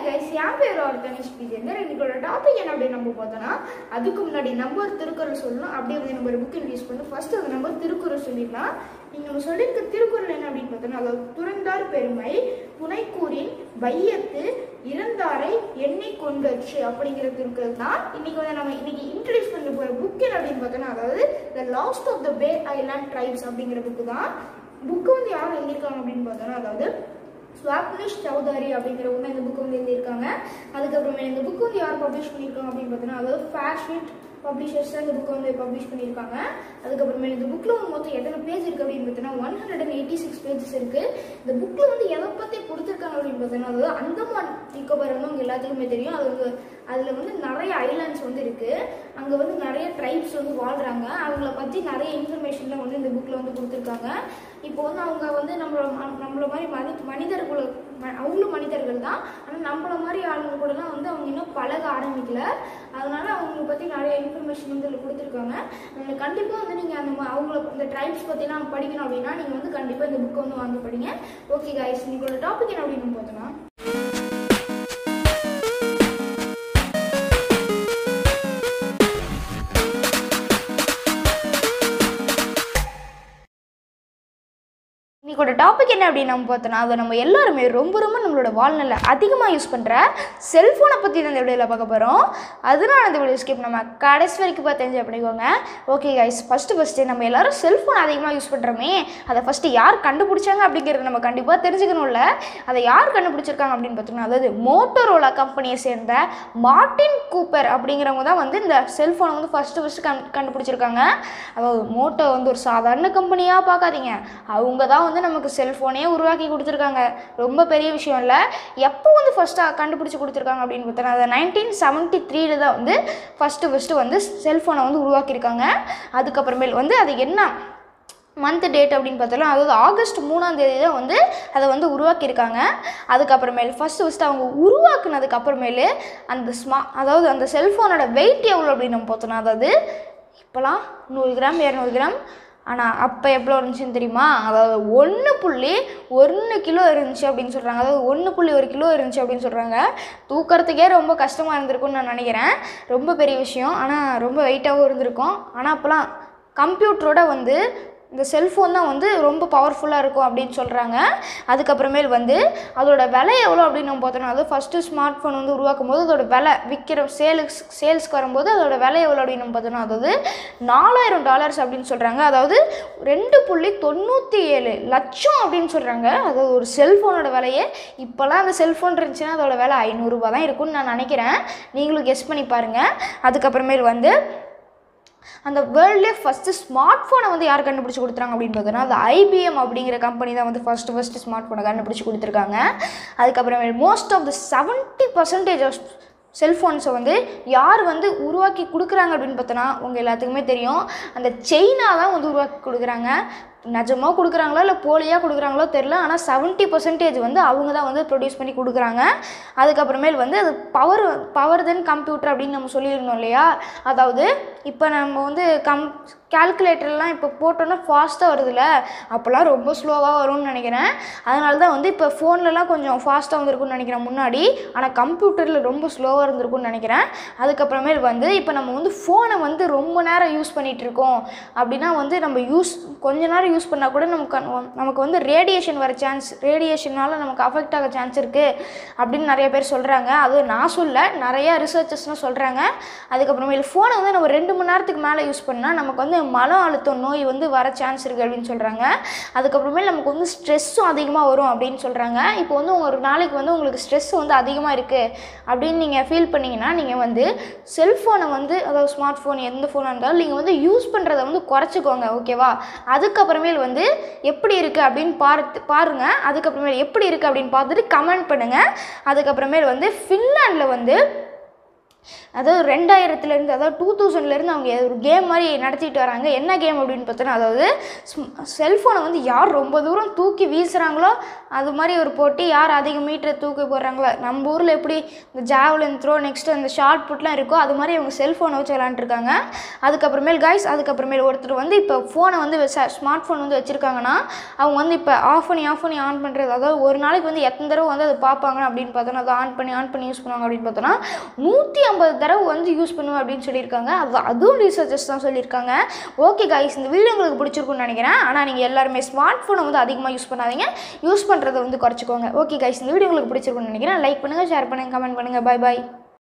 guys என் பேர் ஒரு Tanishq Vijender இன்னைக்கோட topic என்ன அப்படின்னு நம்ம பார்த்தோம்னா அதுக்கு முன்னாடி நம்ம ஒரு திருக்குறள் சொல்லணும் அப்படியே வந்து நம்ம ஒரு புக் யூஸ் பண்ணி ஃபர்ஸ்ட் வந்து நம்ம திருக்குறள் சொல்லிடலாம் நீங்க நம்ம சொல்லியிருக்க திருக்குறள் என்ன அப்படின்னு பார்த்தோம்னா அதாவது துறந்தார் பெருமை புனைக்கூறின் வையத்து இறந்தாரை எண்ணெய் கொண்டற்று அப்படிங்கிற திருக்குறள் தான் இன்னைக்கு வந்து நம்ம இன்னைக்கு இன்ட்ரடியூஸ் பண்ண போற புக் என்ன அப்படின்னு பார்த்தோம்னா அதாவது the last of the bay island tribes அப்படிங்கிற புக்கு தான் புக்கு வந்து யார் எழுதியிருக்காங்க அப்படின்னு பார்த்தோம்னா அதாவது ஸ்வாப்னிஷ் சௌதாரி அப்படிங்கிறவங்க இந்த புக் வந்து எழுதியிருக்காங்க அதுக்கப்புறமே இந்த புக் வந்து யார் பப்ளிஷ் பண்ணியிருக்காங்க அப்படின்னு பார்த்தோன்னா அதாவது ஃபேஷன் பப்ளிஷர்ஸ் தான் இந்த புக் வந்து பப்ளிஷ் பண்ணியிருக்காங்க அதுக்கப்புறமே இந்த புக்கில் வந்து மொத்தம் எத்தனை பேஜ் இருக்குது அப்படின்னு பார்த்தீங்கன்னா one hundred and eighty six pages இருக்குது இந்த புக்கில் வந்து எதை பற்றி கொடுத்துருக்காங்க அப்படின்னு பார்த்தீங்கன்னா அதாவது அந்தமான் நிக்கோபார் வந்து உங்க எல்லாத்துக்குமே தெரியும் அது வந்து அதில் வந்து நிறைய ஐலாண்ட்ஸ் வந்து இருக்குது அங்கே வந்து நிறைய ட்ரைப்ஸ் வந்து வாழ்கிறாங்க அவங்கள பற்றி நிறைய இன்ஃபர்மேஷன்லாம் வந்து இந்த புக்கில் வந்து கொடுத்துருக்காங்க இப்போ வந்து அவங்க வந்து நம்மள நம்மள மாதிரி மனி மனிதர்கள் ம- அவங்களும் மனிதர்கள் தான் ஆனால் நம்மள மாதிரி ஆளுங்க கூடலாம் வந்து அவங்க இன்னும் பழக ஆரம்பிக்கல அதனால அவங்கள பற்றி நிறைய இன்ஃபர்மேஷன் வந்து இதில் கொடுத்துருக்காங்க அதில் கண்டிப்பாக வந்து நீங்கள் அந்த மா- அவங்கள இந்த ட்ரைப்ஸ் பற்றிலாம் படிக்கணும் அப்படின்னா நீங்கள் வந்து கண்டிப்பாக இந்த புக்கை வந்து வாங்கி படிங்க ஓகே கைஸ் இன்னைக்கோட டாபிக் என்ன அப்படின்னு பார்த்தோன்னா இன்னைக்கோட டாபிக் என்ன அப்படின்னு நம்ம பார்த்தோன்னா அதை நம்ம எல்லாருமே ரொம்ப ரொம்ப நம்மளோட வாழ்நிலை அதிகமாக யூஸ் பண்ணுற செல்ஃபோனை பற்றி தான் இந்த வீடியோவில் பார்க்க போகிறோம் அதனால இந்த வீடியோ ஸ்கிப் நம்ம கடைசி வரைக்கும் பார்த்து என்ஜாய் பண்ணிக்கோங்க ஓகே கைஸ் ஃபஸ்ட்டு ஃபஸ்ட்டு நம்ம எல்லாரும் செல்ஃபோன் அதிகமாக யூஸ் பண்ணுறோமே அதை ஃபஸ்ட்டு யார் கண்டுபிடிச்சாங்க அப்படிங்கிறத நம்ம கண்டிப்பாக தெரிஞ்சுக்கணும்ல அதை யார் கண்டுபிடிச்சிருக்காங்க அப்படின்னு பார்த்தோம்னா அதாவது மோட்டோரோலா கம்பெனியை சேர்ந்த மார்ட்டின் கூப்பர் அப்படிங்கிறவங்க தான் வந்து இந்த செல்ஃபோனை வந்து ஃபஸ்ட்டு ஃபஸ்ட்டு கண் கண்டுபிடிச்சிருக்காங்க அதாவது மோட்டோ வந்து ஒரு சாதாரண கம்பெனியாக பார்க்காதீங்க அவங்க தான் வந்து நமக்கு செல்ஃபோனே உருவாக்கி கொடுத்துருக்காங்க ரொம்ப பெரிய விஷயம் இல்லை எப்போ வந்து ஃபஸ்ட்டாக கண்டுபிடிச்சி கொடுத்துருக்காங்க அப்படின்னு பார்த்தோன்னா அதை நைன்டீன் செவன்ட்டி த்ரீல தான் வந்து ஃபஸ்ட்டு ஃபஸ்ட்டு வந்து செல்ஃபோனை வந்து உருவாக்கியிருக்காங்க அதுக்கப்புறமேல் வந்து அது என்ன மந்த் டேட் அப்படின்னு பார்த்தாலும் அதாவது ஆகஸ்ட் மூணாம் தேதி தான் வந்து அதை வந்து உருவாக்கியிருக்காங்க அதுக்கப்புறமேல் ஃபஸ்ட்டு ஃபஸ்ட்டு அவங்க உருவாக்குனதுக்கு அப்புறமேலு அந்த ஸ்மா அதாவது அந்த செல்ஃபோனோட வெயிட் எவ்வளோ அப்படின்னு நம்ம பார்த்தோன்னா அதாவது இப்போலாம் நூறு கிராம் இரநூறு கிராம் ஆனால் அப்போ எவ்வளோ இருந்துச்சுன்னு தெரியுமா அதாவது ஒன்று புள்ளி ஒன்று கிலோ இருந்துச்சு அப்படின்னு சொல்கிறாங்க அதாவது ஒன்று புள்ளி ஒரு கிலோ இருந்துச்சு அப்படின்னு சொல்கிறாங்க தூக்கிறதுக்கே ரொம்ப கஷ்டமாக இருந்திருக்கும்னு நான் நினைக்கிறேன் ரொம்ப பெரிய விஷயம் ஆனால் ரொம்ப வெயிட்டாகவும் இருந்திருக்கும் ஆனால் அப்போலாம் கம்ப்யூட்டரோட வந்து இந்த செல்ஃபோன் தான் வந்து ரொம்ப பவர்ஃபுல்லாக இருக்கும் அப்படின்னு சொல்கிறாங்க அதுக்கப்புறமேல் வந்து அதோட விலை எவ்வளோ அப்படின்னு நம்ம பார்த்தோம்னா அது ஃபஸ்ட்டு ஸ்மார்ட் ஃபோன் வந்து உருவாக்கும் போது அதோட விலை விற்கிற சேல்ஸ் சேல்ஸ்க்கு வரும்போது அதோட விலை எவ்வளோ அப்படின்னு நம்ம பார்த்தோம்னா அதாவது நாலாயிரம் டாலர்ஸ் அப்படின்னு சொல்கிறாங்க அதாவது ரெண்டு புள்ளி தொண்ணூற்றி ஏழு லட்சம் அப்படின்னு சொல்கிறாங்க அதாவது ஒரு செல்ஃபோனோட விலையே இப்போல்லாம் அந்த செல்ஃபோன் இருந்துச்சுன்னா அதோட விலை ஐநூறுரூபா தான் இருக்கும்னு நான் நினைக்கிறேன் நீங்களும் கெஸ் பண்ணி பாருங்கள் அதுக்கப்புறமேல் வந்து அந்த வேர்ல்ட்லேயே ஃபஸ்ட்டு ஸ்மார்ட் ஃபோனை வந்து யார் கண்டுபிடிச்சி கொடுத்துறாங்க அப்படின்னு பார்த்தோன்னா அது ஐபிஎம் அப்படிங்கிற கம்பெனி தான் வந்து ஃபஸ்ட்டு ஃபஸ்ட்டு ஸ்மார்ட் ஃபோனை கண்டுபிடிச்சி கொடுத்துருக்காங்க அதுக்கப்புறமே most of the seventy percentage of செல்ஃபோன்ஸை வந்து யார் வந்து உருவாக்கி கொடுக்குறாங்க அப்படின்னு பார்த்தோன்னா உங்கள் எல்லாத்துக்குமே தெரியும் அந்த செயினா தான் வந்து உருவாக்கி கொடுக்குறாங்க நிஜமாக கொடுக்குறாங்களோ இல்லை போலியாக கொடுக்குறாங்களோ தெரில ஆனால் செவன்ட்டி பர்சன்டேஜ் வந்து அவங்க தான் வந்து ப்ரொடியூஸ் பண்ணி கொடுக்குறாங்க அதுக்கப்புறமேல் வந்து அது பவர் பவர் தென் கம்ப்யூட்டர் அப்படின்னு நம்ம சொல்லியிருந்தோம் இல்லையா அதாவது இப்போ நம்ம வந்து கம் கால்குலேட்டர்லாம் இப்போ போட்டோன்னா ஃபாஸ்ட்டாக வருதுல்ல அப்போல்லாம் ரொம்ப ஸ்லோவாக வரும்னு நினைக்கிறேன் அதனால தான் வந்து இப்போ ஃபோன்லலாம் கொஞ்சம் ஃபாஸ்ட்டாக வந்திருக்கும்னு நினைக்கிறேன் முன்னாடி ஆனால் கம்ப்யூட்டரில் ரொம்ப ஸ்லோவாக இருந்திருக்கும்னு நினைக்கிறேன் அதுக்கப்புறமேல் வந்து இப்போ நம்ம வந்து ஃபோனை வந்து ரொம்ப நேரம் யூஸ் பண்ணிகிட்டு இருக்கோம் அப்படின்னா வந்து நம்ம யூஸ் கொஞ்ச நேரம் யூஸ் பண்ணால் கூட நமக்கு அ- நமக்கு வந்து ரேடியேஷன் வர சான்ஸ் ரேடியேஷனால் நமக்கு அஃபெக்ட் ஆக சான்ஸ் இருக்குது அப்படின்னு நிறைய பேர் சொல்கிறாங்க அது நான் சொல்ல நிறைய ரிசர்ச்சர்ஸ்லாம் சொல்கிறாங்க அதுக்கப்புறமேல் ஃபோனை வந்து நம்ம ரெண்டு மணி நேரத்துக்கு மேலே யூஸ் பண்ணால் நமக்கு வந்து மன அழுத்தம் நோய் வந்து வர சான்ஸ் இருக்குது அப்படின்னு சொல்கிறாங்க அதுக்கப்புறமேல் நமக்கு வந்து ஸ்ட்ரெஸ்ஸும் அதிகமாக வரும் அப்படின்னு சொல்கிறாங்க இப்போ வந்து ஒரு நாளைக்கு வந்து உங்களுக்கு ஸ்ட்ரெஸ் வந்து அதிகமாக இருக்குது அப்படின்னு நீங்கள் ஃபீல் பண்ணீங்கன்னா நீங்கள் வந்து செல்ஃபோனை வந்து அதாவது ஸ்மார்ட் ஃபோன் எந்த ஃபோனாக இருந்தாலும் நீங்கள் வந்து யூஸ் பண்ணுறத வந்து குறைச்சிக்கோங்க ஓகேவா அதுக்கப்புறமேல் வந்து எப்படி இருக்குது அப்படின்னு பார்த்து பாருங்கள் அதுக்கப்புறமேல் எப்படி இருக்குது அப்படின்னு பார்த்துட்டு கமெண்ட் பண்ணுங்கள் அதுக்கப்புறமேல் வந்து ஃபின்லாண்டில் வந்து அதாவது ரெண்டாயிரத்துலேருந்து அதாவது டூ தௌசண்ட்லேருந்து அவங்க ஒரு கேம் மாதிரி நடத்திட்டு வராங்க என்ன கேம் அப்படின்னு பார்த்தோன்னா அதாவது செல்ஃபோனை வந்து யார் ரொம்ப தூரம் தூக்கி வீசுகிறாங்களோ அது மாதிரி ஒரு போட்டி யார் அதிக மீட்டர் தூக்கி போடுறாங்களோ நம்ம ஊரில் எப்படி இந்த ஜாவலின் த்ரோ நெக்ஸ்ட் அந்த ஷார்ட் புட்லாம் இருக்கோ அது மாதிரி அவங்க செல்ஃபோனை வச்சு விளாண்டுருக்காங்க அதுக்கப்புறமேல் கைஸ் அதுக்கப்புறமேல் ஒருத்தர் வந்து இப்போ ஃபோனை வந்து ஸ்மார்ட் ஃபோன் வந்து வச்சுருக்காங்கன்னா அவங்க வந்து இப்போ ஆஃப் பண்ணி ஆஃப் பண்ணி ஆன் பண்ணுறது அதாவது ஒரு நாளைக்கு வந்து எத்தனை தடவை வந்து அதை பார்ப்பாங்க அப்படின்னு பார்த்தோன்னா அதை ஆன் பண்ணி ஆன் பண்ணி யூஸ் பண்ணுவாங்க அப்படின்னு பார்த்தோன்னா நூற்றி ஐம்பது தடவை வந்து யூஸ் பண்ணுவேன் அப்படின்னு சொல்லியிருக்காங்க அது அதுவும் ரிசர்ச்சர்ஸ் தான் சொல்லியிருக்காங்க ஓகே கைஸ் இந்த வீடியோ உங்களுக்கு பிடிச்சிருக்கும்னு நினைக்கிறேன் ஆனால் நீங்கள் எல்லாருமே ஸ்மார்ட் ஃபோனை வந்து அதிகமாக யூஸ் பண்ணாதீங்க யூஸ் பண்ணுறதை வந்து குறைச்சிக்கோங்க ஓகே கைஸ் இந்த வீடியோ உங்களுக்கு பிடிச்சிருக்கும்னு நினைக்கிறேன் லைக் பண்ணுங்கள் ஷேர் பண்ணுங்கள் கமெண்ட் பண்ணுங்கள் பை பாய்